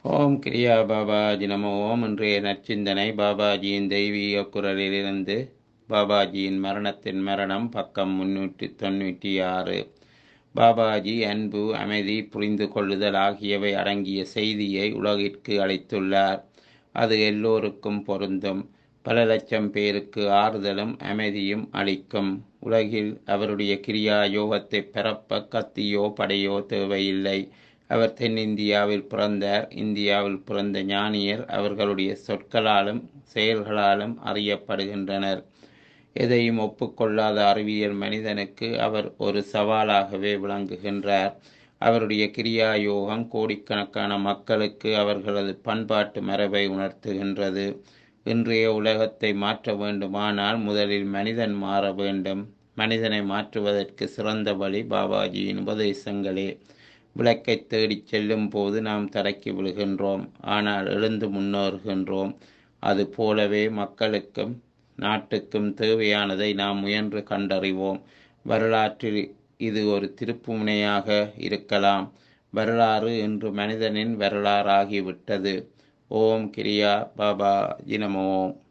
ஓம் கிரியா பாபாஜி நம ஓம் இன்றைய நற்சிந்தனை பாபாஜியின் தெய்வீக குரலிலிருந்து பாபாஜியின் மரணத்தின் மரணம் பக்கம் முன்னூற்றி தொண்ணூற்றி ஆறு பாபாஜி அன்பு அமைதி புரிந்து கொள்ளுதல் ஆகியவை அடங்கிய செய்தியை உலகிற்கு அளித்துள்ளார் அது எல்லோருக்கும் பொருந்தும் பல லட்சம் பேருக்கு ஆறுதலும் அமைதியும் அளிக்கும் உலகில் அவருடைய கிரியா யோகத்தை பரப்ப கத்தியோ படையோ தேவையில்லை அவர் தென்னிந்தியாவில் பிறந்தார் இந்தியாவில் பிறந்த ஞானியர் அவர்களுடைய சொற்களாலும் செயல்களாலும் அறியப்படுகின்றனர் எதையும் ஒப்புக்கொள்ளாத அறிவியல் மனிதனுக்கு அவர் ஒரு சவாலாகவே விளங்குகின்றார் அவருடைய கிரியா யோகம் கோடிக்கணக்கான மக்களுக்கு அவர்களது பண்பாட்டு மரபை உணர்த்துகின்றது இன்றைய உலகத்தை மாற்ற வேண்டுமானால் முதலில் மனிதன் மாற வேண்டும் மனிதனை மாற்றுவதற்கு சிறந்த வழி பாபாஜியின் உபதேசங்களே விளக்கை தேடிச் செல்லும் போது நாம் தடக்கி விழுகின்றோம் ஆனால் எழுந்து முன்னேறுகின்றோம் அது போலவே மக்களுக்கும் நாட்டுக்கும் தேவையானதை நாம் முயன்று கண்டறிவோம் வரலாற்றில் இது ஒரு திருப்புமுனையாக இருக்கலாம் வரலாறு இன்று மனிதனின் வரலாறாகிவிட்டது ஓம் கிரியா பாபா ஜினமோ